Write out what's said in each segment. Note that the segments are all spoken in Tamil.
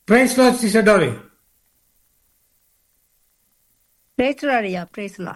Praise Lord, Sister Dolly. பேசுறாரியா பேசலாம்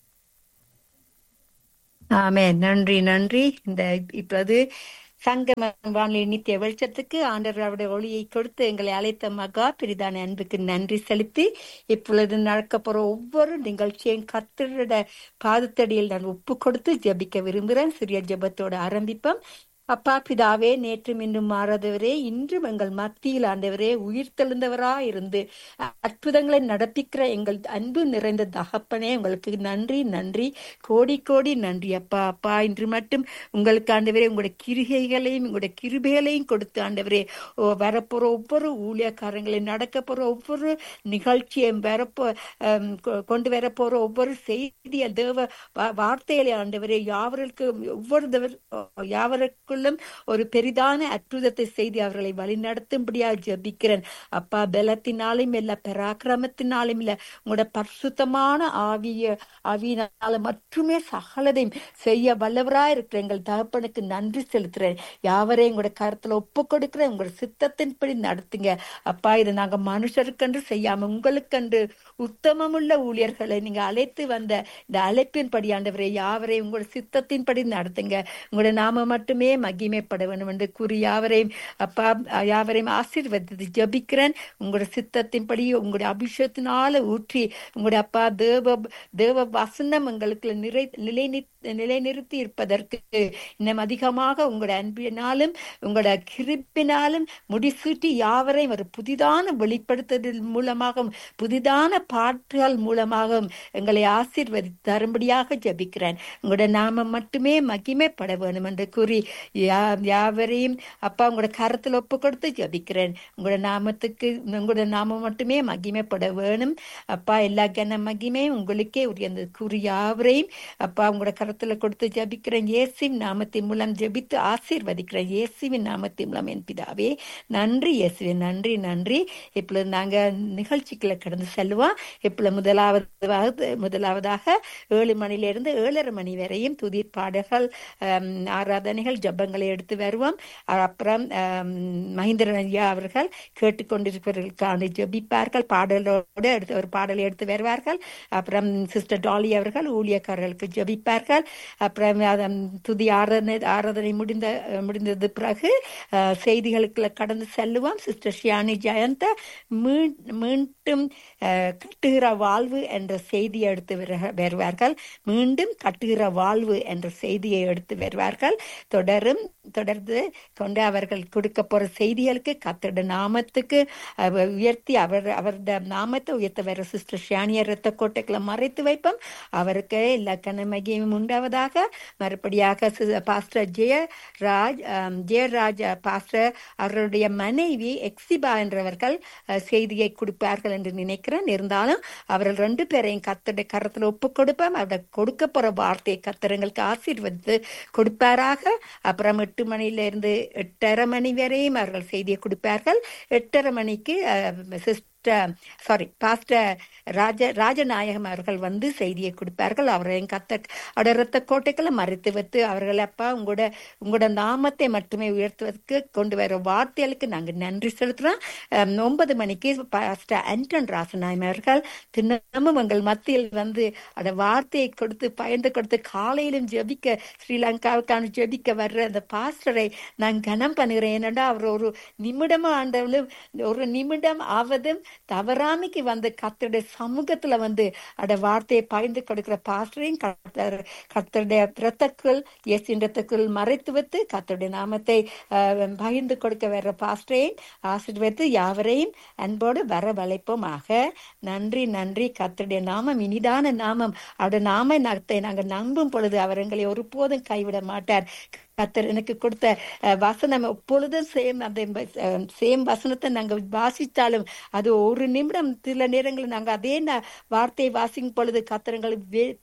ஆமே நன்றி நன்றி இந்த இப்போது சங்கம வானிலை நித்திய வெளிச்சத்துக்கு ஆண்டவர் அவருடைய ஒளியை கொடுத்து எங்களை அழைத்த மகா பெரிதான அன்புக்கு நன்றி செலுத்தி இப்பொழுது நடக்க போற ஒவ்வொரு நிகழ்ச்சியும் கத்தரோட பாதத்தடியில் நான் ஒப்பு கொடுத்து ஜெபிக்க விரும்புகிறேன் சிறிய ஜெபத்தோட ஆரம்பிப்போம் அப்பா பிதாவே நேற்றும் இன்றும் மாறாதவரே இன்றும் எங்கள் மத்தியில் ஆண்டவரே உயிர் தெழுந்தவரா இருந்து அற்புதங்களை நடப்பிக்கிற எங்கள் அன்பு நிறைந்த தகப்பனே உங்களுக்கு நன்றி நன்றி கோடி கோடி நன்றி அப்பா அப்பா இன்று மட்டும் உங்களுக்கு ஆண்டவரே உங்களுடைய கிருகைகளையும் உங்களுடைய கிருபைகளையும் கொடுத்து ஆண்டவரே ஓ வரப்போற ஒவ்வொரு ஊழியக்காரங்களையும் நடக்க போற ஒவ்வொரு நிகழ்ச்சியையும் வரப்போ ஆம், கொ- கொண்டு வர போற ஒவ்வொரு செய்திய தேவ வா- வார்த்தைகளை ஆண்டவரே யாவருக்கு ஒவ்வொரு தவர் யாவருக்குள்ளும் ஒரு பெரிதான அற்புதத்தை செய்து அவர்களை வழிநடத்தும்படியா ஜெபிக்கிறேன் அப்பா பலத்தினாலும் இல்ல பராக்கிரமத்தினாலும் இல்ல உங்களோட பரிசுத்தமான ஆவிய ஆவியினால மட்டுமே சகலதையும் செய்ய வல்லவரா இருக்கிற எங்கள் தகப்பனுக்கு நன்றி செலுத்துறேன் யாவரையும் உங்களோட கருத்துல ஒப்பு கொடுக்கிறேன் உங்களோட சித்தத்தின்படி நடத்துங்க அப்பா இது நாங்க மனுஷருக்கென்று செய்யாம உங்களுக்கென்று உத்தமமுள்ள ஊழியர்களை நீங்க அழைத்து வந்த இந்த அழைப்பின்படி ஆண்டவரே யாவரையும் உங்களோட சித்தத்தின்படி நடத்துங்க உங்களோட நாம மட்டுமே மகிமைப்பட வேண்டும் என்று கூறி யாவரையும் அப்பா யாவரையும் ஆசீர்வதித்து ஜபிக்கிறேன் உங்களோட சித்தத்தின்படி உங்களுடைய அபிஷேகத்தினால ஊற்றி உங்களுடைய அப்பா தேவ தேவ வசனம் எங்களுக்கு நிறை நிலை நிலைநிறுத்தி இருப்பதற்கு இன்னும் அதிகமாக உங்களுடைய அன்பினாலும் உங்களோட கிருப்பினாலும் முடிசூட்டி யாவரையும் ஒரு புதிதான வெளிப்படுத்துதல் மூலமாகவும் புதிதான பாட்டுகள் மூலமாகவும் எங்களை ஆசீர்வதி தரும்படியாக ஜபிக்கிறேன் உங்களோட நாமம் மட்டுமே மகிமைப்பட வேணும் என்று கூறி யா- யாவரையும் அப்பா உங்களோட கரத்தில் ஒப்பு கொடுத்து ஜபிக்கிறேன் உங்களோட நாமத்துக்கு உங்களோட நாமம் மட்டுமே மகிமைப்பட வேணும் அப்பா எல்லா கன மகிமையும் உங்களுக்கே உரியது கூறி யாவரையும் அப்பா உங்களோட கரத்துல கொடுத்து ஜபிக்கிறேன் இயேசுவின் நாமத்தின் மூலம் ஜெபித்து ஆசீர்வதிக்கிறேன் இயேசுவின் நாமத்தின் மூலம் என் பிதாவே நன்றி இயேசுவின் நன்றி நன்றி இப்பொழுது நாங்க நிகழ்ச்சிக்குள்ள கடந்து செல்வோம் இப்பொழுது முதலாவது முதலாவதாக ஏழு மணிலிருந்து ஏழரை மணி வரையும் துதிர் பாடல்கள் ஆம், ஆராதனைகள் ஜபங்களை எடுத்து வருவோம் அப்புறம் ஆம், மகேந்திரன் ஐயா அவர்கள் கேட்டுக்கொண்டிருப்பவர்களுக்கான ஜெபிப்பார்கள் பாடலோடு எடுத்து ஒரு பாடலை எடுத்து வருவார்கள் அப்புறம் சிஸ்டர் டாலி அவர்கள் ஊழியக்காரர்களுக்கு ஜெபிப்பார்கள் அப்புறம் அதன் துதி ஆராதனை ஆராதனை முடிந்த முடிந்தது பிறகு அஹ், செய்திகளுக்குள்ள கடந்து செல்லுவோம் சிஸ்டர் ஷியானி ஜெயந்த மீ- மீண்டும் அஹ், கட்டுகிற வாழ்வு என்ற செய்தியை எடுத்து வருக- வருவார்கள் மீண்டும் கட்டுகிற வாழ்வு என்ற செய்தியை எடுத்து வருவார்கள் தொடரும் தொடர்ந்து கொண்டு அவர்கள் கொடுக்க போற செய்திகளுக்கு கத்தோட நாமத்துக்கு அவ- உயர்த்தி அவர் அவருடைய நாமத்தை உயர்த்த வர சிஸ்டர் ஷியானிய ரத்த கோட்டைகளை மறைத்து வைப்போம் அவருக்கு எல்லா கனமகியும் உண்டாவதாக மறுபடியாக சி- பாஸ்டர் ஜெயராஜ் ஆம், ஜெயராஜ் பாஸ்டர் அவருடைய மனைவி எக்ஸிபா என்றவர்கள் அஹ், செய்தியை கொடுப்பார்கள் என்று நினைக்கிறேன் இருந்தாலும் அவர்கள் ரெண்டு பேரையும் கத்தருடைய கரத்தில் ஒப்பு கொடுப்போம் அவருடைய கொடுக்க போற வார்த்தையை கத்தரங்களுக்கு ஆசீர்வதித்து கொடுப்பாராக அப்புறம் எட்டு மணில இருந்து எட்டரை மணி வரையும் அவர்கள் செய்தியை கொடுப்பார்கள் எட்டரை மணிக்கு சிஸ்டர் சாரி பாஸ்டர் ராஜ ராஜநாயகம் அவர்கள் வந்து செய்தியை கொடுப்பார்கள் அவரையும் கத்த அடரத்த கோட்டைகளை மறைத்து வைத்து அவர்கள் அப்பா உங்களோட உங்களோட நாமத்தை மட்டுமே உயர்த்துவதற்கு கொண்டு வர வார்த்தைகளுக்கு நாங்கள் நன்றி செலுத்துறோம் அம், ஒன்பது மணிக்கு பாஸ்டர் ஆண்டன் ராசநாயம் அவர்கள் தினமும் எங்கள் மத்தியில் வந்து அந்த வார்த்தையை கொடுத்து பயந்து கொடுத்து காலையிலும் ஜெபிக்க ஸ்ரீலங்காவுக்கான ஜெபிக்க வர்ற அந்த பாஸ்டரை நான் கனம் பண்ணுகிறேன் ஏனென்றா அவர் ஒரு நிமிடமா ஆண்டவளும் ஒரு நிமிடம் ஆவதும் தவறாமைக்கு வந்து கத்தருடைய சமூகத்துல வந்து அட வார்த்தையை பகிர்ந்து கொடுக்கிற பாஸ்டரையும் கத்தர் கத்தருடைய இரத்தக்குள் இயேசின் இரத்தக்குள் மறைத்து வைத்து கத்தருடைய நாமத்தை அஹ், பகிர்ந்து கொடுக்க வர்ற பாஸ்டரையும் ஆசீர்வதித்து யாவரையும் அன்போடு வர வளைப்போமாக நன்றி நன்றி கத்தருடைய நாமம் இனிதான நாமம் அவருடைய நாம நகத்தை நாங்கள் நம்பும் பொழுது அவர் எங்களை ஒருபோதும் கைவிட மாட்டார் கத்தர் எனக்கு கொடுத்த அஹ், வசனம் எப்பொழுதும் சேம் அந்த சேம் வசனத்தை நாங்கள் வாசித்தாலும் அது ஒரு நிமிடம் சில நேரங்களில் நாங்கள் அதே ந- வார்த்தையை வாசிக்கும் பொழுது கத்தரங்களை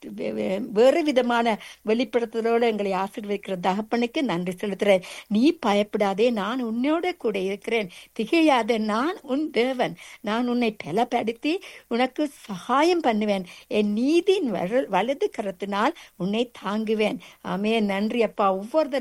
வேறு விதமான வெளிப்படுத்துதலோடு எங்களை ஆசீர்வதிக்கிற தகப்பனுக்கு நன்றி செலுத்துறேன் நீ பயப்படாதே நான் உன்னோட கூட இருக்கிறேன் திகையாத நான் உன் தேவன் நான் உன்னை பலப்படுத்தி உனக்கு சகாயம் பண்ணுவேன் என் நீதியின் வர- வலது கரத்தினால் உன்னை தாங்குவேன் ஆமே நன்றி அப்பா ஒவ்வொரு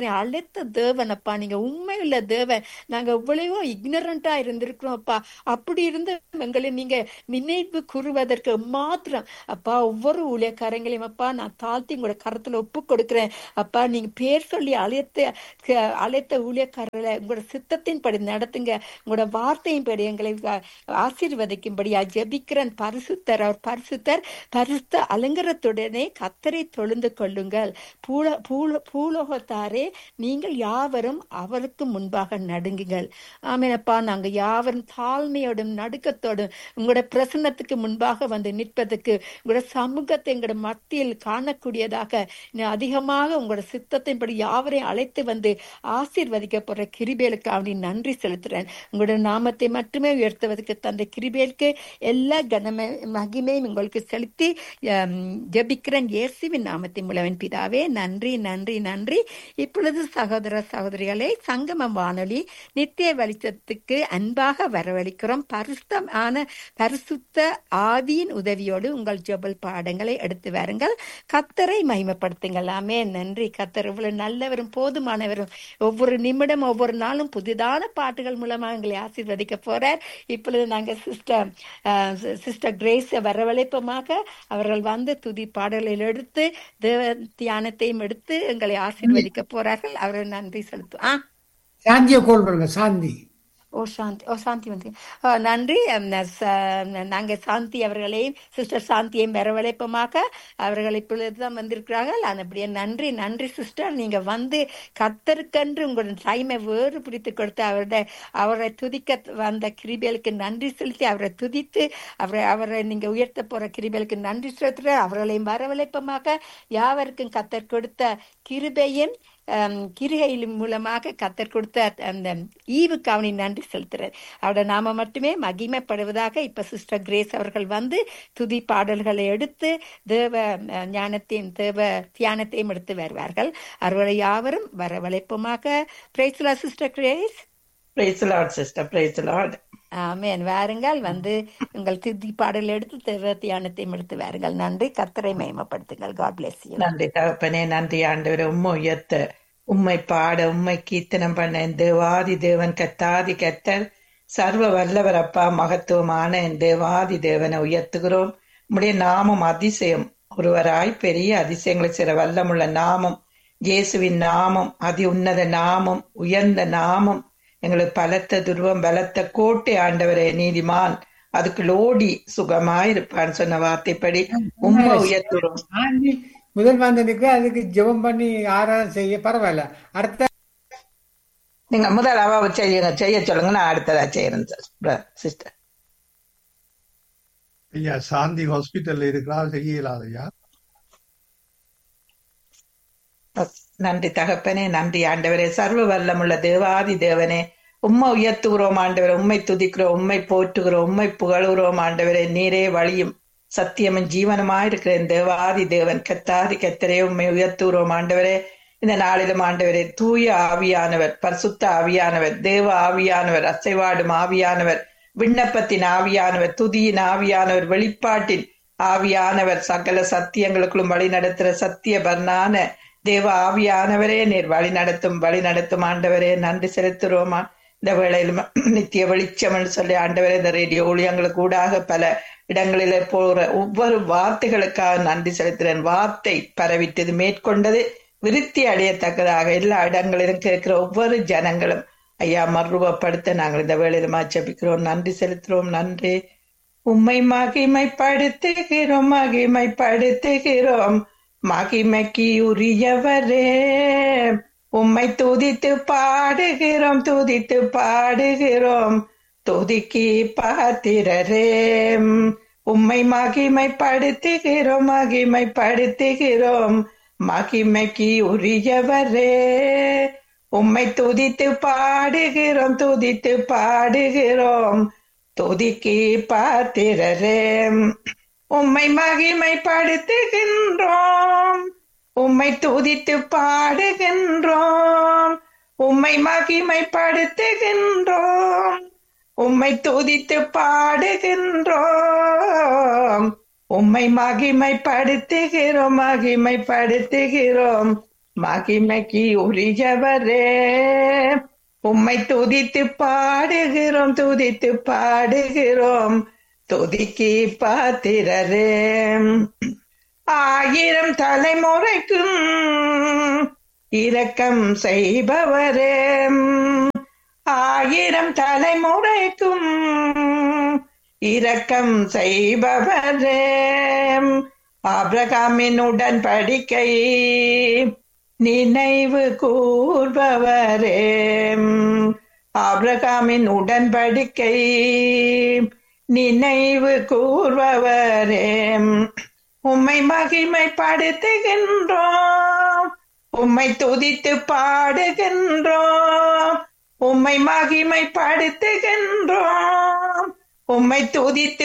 ஒவ்வொருத்தரையும் அழைத்த தேவன் அப்பா நீங்க உண்மையுள்ள தேவன் நாங்க எவ்வளவோ இக்னரண்டா இருந்திருக்கிறோம் அப்பா அப்படி இருந்த எங்களை நீங்க நினைவு கூறுவதற்கு மாத்திரம் அப்பா ஒவ்வொரு ஊழியக்காரங்களையும் அப்பா நான் தாழ்த்தி உங்களோட கரத்துல ஒப்பு கொடுக்கிறேன் அப்பா நீங்க பேர் சொல்லி அழைத்த க- அழைத்த ஊழியக்காரர்களை உங்களோட சித்தத்தின்படி நடத்துங்க உங்களோட வார்த்தையின் படி எங்களை ஆ- ஆசீர்வதிக்கும்படியா ஜெபிக்கிறேன் பரிசுத்தர் அவர் பரிசுத்தர் பரிசுத்த அலங்கரத்துடனே கத்தரை தொழுந்து கொள்ளுங்கள் பூல பூல பூலோகத்தாரே நீங்கள் யாவரும் அவருக்கு முன்பாக நடுங்குங்கள் ஆமேனப்பா நாங்க யாவரும் தாழ்மையோடும் நடுக்கத்தோடும் உங்களோட பிரசன்னத்துக்கு முன்பாக வந்து நிற்பதற்கு உங்களோட சமூகத்தை எங்களோட மத்தியில் காணக்கூடியதாக இன்னும் அதிகமாக உங்களோட சித்தத்தின்படி யாவரையும் அழைத்து வந்து ஆசீர்வதிக்க போற கிருபேலுக்கு அவனை நன்றி செலுத்துறேன் உங்களோட நாமத்தை மட்டுமே உயர்த்துவதற்கு தந்த கிருபேலுக்கு எல்லா கனமே மகிமையும் உங்களுக்கு செலுத்தி ஆம், ஜெபிக்கிறேன் இயேசுவின் நாமத்தின் மூலவன் பிதாவே நன்றி நன்றி நன்றி இப்பொழுது சகோதர சகோதரிகளே சங்கமம் வானொலி நித்திய வெளிச்சத்துக்கு அன்பாக வரவழைக்கிறோம் பரிசுத்தமான பரிசுத்த ஆவியின் உதவியோடு உங்கள் ஜெபல் பாடங்களை எடுத்து வாருங்கள் கத்தரை மகிமைப்படுத்துங்கள் ஆமே நன்றி கத்தர் இவ்வளவு நல்லவரும் போதுமானவரும் ஒவ்வொரு நிமிடம் ஒவ்வொரு நாளும் புதிதான பாட்டுகள் மூலமாக எங்களை ஆசீர்வதிக்க போறார் இப்பொழுது நாங்க சிஸ்டர் சிஸ்டர் கிரேஸ் வரவழைப்பமாக அவர்கள் வந்து துதி பாடலில் எடுத்து தேவ தியானத்தையும் எடுத்து எங்களை ஆசீர்வதிக்க போறார்கள் அவர்கள் நன்றி செலுத்தும் ஆ சாந்தியை கோல் பண்ணுங்க சாந்தி ஓ சாந்தி ஓ சாந்தி வந்து ஆ, நன்றி அம், ந- ச- நாங்க சாந்தி அவர்களையும் சிஸ்டர் சாந்தியையும் வரவழைப்பமாக அவர்கள் இப்பொழுதுதான் வந்திருக்கிறார்கள் அப்படியே நன்றி நன்றி சிஸ்டர் நீங்க வந்து கத்தருக்கென்று உங்களோட டைமை வேறு பிடித்து கொடுத்து அவருடைய அவரை துதிக்க வந்த கிரிபேலுக்கு நன்றி செலுத்தி அவரை துதித்து அவரை அவரை நீங்க உயர்த்த போற கிரிபேலுக்கு நன்றி செலுத்துற அவர்களையும் வரவழைப்பமாக யாவருக்கும் கத்தர் கொடுத்த கிருபையின் ஆம், கிருகையின் மூலமாக கத்தர் கொடுத்த அந்த ஈவுக்கு அவனை நன்றி செலுத்துறார் அவரோட நாம மட்டுமே மகிமைப்படுவதாக இப்ப சிஸ்டர் கிரேஸ் அவர்கள் வந்து துதி பாடல்களை எடுத்து தேவ அஹ், ஞானத்தையும் தேவ தியானத்தையும் எடுத்து வருவார்கள் அவர்களை யாவரும் வரவழைப்புமாக பிரைஸ்லா sister Grace praise lord sister praise lord amen வாருங்கள் வந்து உங்கள் துதி பாடல் எடுத்து தேவ தியானத்தையும் எடுத்து வாருங்கள் நன்றி கத்தரை மயமப்படுத்துங்கள் காட் பிளஸ் யூ நன்றி தகப்பனே நன்றி ஆண்டவரே உம்மை உயர்த்த உம்மை பாட உம்மை கீர்த்தனம் பண்ண என் தேவாதி தேவன் கத்தாதி கத்தர் சர்வ வல்லவர் அப்பா மகத்துவமான என் தேவாதி தேவனை உயர்த்துகிறோம் உம்முடைய நாமம் அதிசயம் ஒருவராய் பெரிய அதிசயங்களை சிற வல்லமுள்ள நாமம் இயேசுவின் நாமம் அதி உன்னத நாமம் உயர்ந்த நாமம் எங்களுக்கு பலத்த துருவம் பலத்த கோட்டை ஆண்டவரே நீதிமான் அதுக்கு லோடி சுகமாயிருப்பான்னு சொன்ன வார்த்தைப்படி உம்மை உயர்த்துறோம் சாந்தி முதல் வந்ததுக்கு அதுக்கு ஜெபம் பண்ணி ஆராதனை செய்ய பரவாயில்ல அடுத்த நீங்க முதல் அவ செய்யுங்க செய்ய சொல்லுங்க நான் அடுத்ததா செய்யறேன் சிஸ்டர் ஐயா சாந்தி ஹாஸ்பிட்டல்ல இருக்கிறா செய்ய இயலாது ஐயா நன்றி தகப்பனே நன்றி ஆண்டவரே சர்வ வல்லமுள்ள தேவாதி தேவனே உம்மை உயர்த்துகிறோம் ஆண்டவரே உம்மை துதிக்கிறோம் உம்மை போற்றுகிறோம் உம்மை புகழுகிறோம் ஆண்டவரே நீரே வழியும் சத்தியமும் ஜீவனமாயிருக்கிற என் தேவாதி தேவன் கத்தாதி கத்தரே உம்மை உயர்த்துகிறோம் ஆண்டவரே இந்த நாளிலும் ஆண்டவரே தூய ஆவியானவர் பரிசுத்த ஆவியானவர் தேவ ஆவியானவர் அசைவாடும் ஆவியானவர் விண்ணப்பத்தின் ஆவியானவர் துதியின் ஆவியானவர் வெளிப்பாட்டின் ஆவியானவர் சகல சத்தியங்களுக்குள்ளும் வழி நடத்துற சத்திய பர்ணான தேவ ஆவியானவரே நீர் வழி நடத்தும் வழி நடத்தும் ஆண்டவரே நன்றி செலுத்துறோமா இந்த வேளையில் நித்திய வெளிச்சம் என்று சொல்லி ஆண்டவரே இந்த ரேடியோ ஊழியங்களுக்கு கூடாக பல இடங்களிலே போற ஒவ்வொரு வார்த்தைகளுக்காக நன்றி செலுத்துறேன் வார்த்தை பரவிட்டது மேற்கொண்டது விருத்தி அடையத்தக்கதாக எல்லா இடங்களிலும் கேட்கிற ஒவ்வொரு ஜனங்களும் ஐயா மறுரூபப்படுத்த நாங்கள் இந்த வேளையில மாச்சபிக்கிறோம் நன்றி செலுத்துறோம் நன்றி உம்மை மகிமைப்படுத்துகிறோம் மகிமைப்படுத்துகிறோம் மகிமைக்கு உரியவரே உம்மை துதித்து பாடுகிறோம் துதித்து பாடுகிறோம் துதிக்கு பாத்திரரே உம்மை மகிமைப்படுத்துகிறோம் மகிமைப்படுத்துகிறோம் மகிமைக்கு உரியவரே உம்மை துதித்து பாடுகிறோம் துதித்து பாடுகிறோம் துதிக்கு பாத்திரரே உம்மை மகிமைப்படுத்துகின்றோம் உம்மை துதித்து பாடுகின்றோம் உம்மை மகிமைப்படுத்துகின்றோம் உம்மை துதித்து பாடுகின்றோம் உம்மை மகிமைப்படுத்துகிறோம் மகிமைப்படுத்துகிறோம் மகிமைக்கு உரியவரே உம்மை துதித்து பாடுகிறோம் துதித்து பாடுகிறோம் துதிக்கு பாத்திரரே ஆயிரம் தலைமுறைக்கும் இரக்கம் செய்பவரே ஆயிரம் தலைமுறைக்கும் இரக்கம் செய்பவரே ஆபிரகாமின் உடன்படிக்கை நினைவு கூர்பவரே ஆபிரகாமின் உடன்படிக்கை நினைவு கூர்பவரே உம்மை மகிமைப்படுத்துகின்றோம் உம்மை துதித்து பாடுகின்றோம் உம்மை மகிமைப்படுத்துகின்றோம் உம்மை துதித்து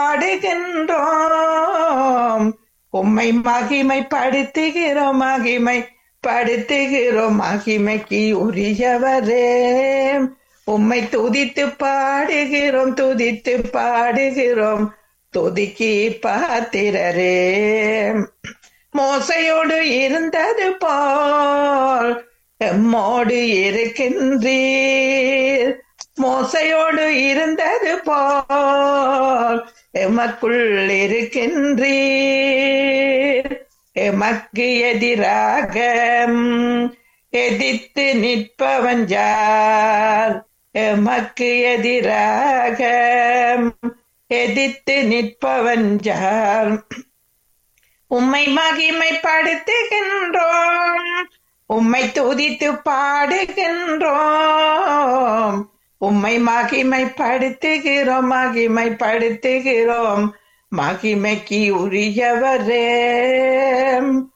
பாடுகின்றோம் உம்மை மகிமைப்படுத்துகிறோம் மகிமை படுத்துகிறோம் மகிமைக்கு உரியவரே உம்மை துதித்து பாடுகிறோம் துதித்து பாடுகிறோம் துதிக்கு பாத்திரரே மோசையோடு இருந்தது போல் எம்மோடு இருக்கின்றீர் மோசையோடு இருந்தது போல் எமக்குள் இருக்கின்றீர் எமக்கு எதிராக எதிர்த்து நிற்பவன் யார் எமக்கு எதிராக எதிர்த்து நிற்பவன் யார் உம்மை மகிமைப்படுத்துகின்றோம் உம்மை துதித்து பாடுகின்றோம் உம்மை மகிமைப்படுத்துகிறோம் மகிமைப்படுத்துகிறோம் மகிமைக்கு உரியவரே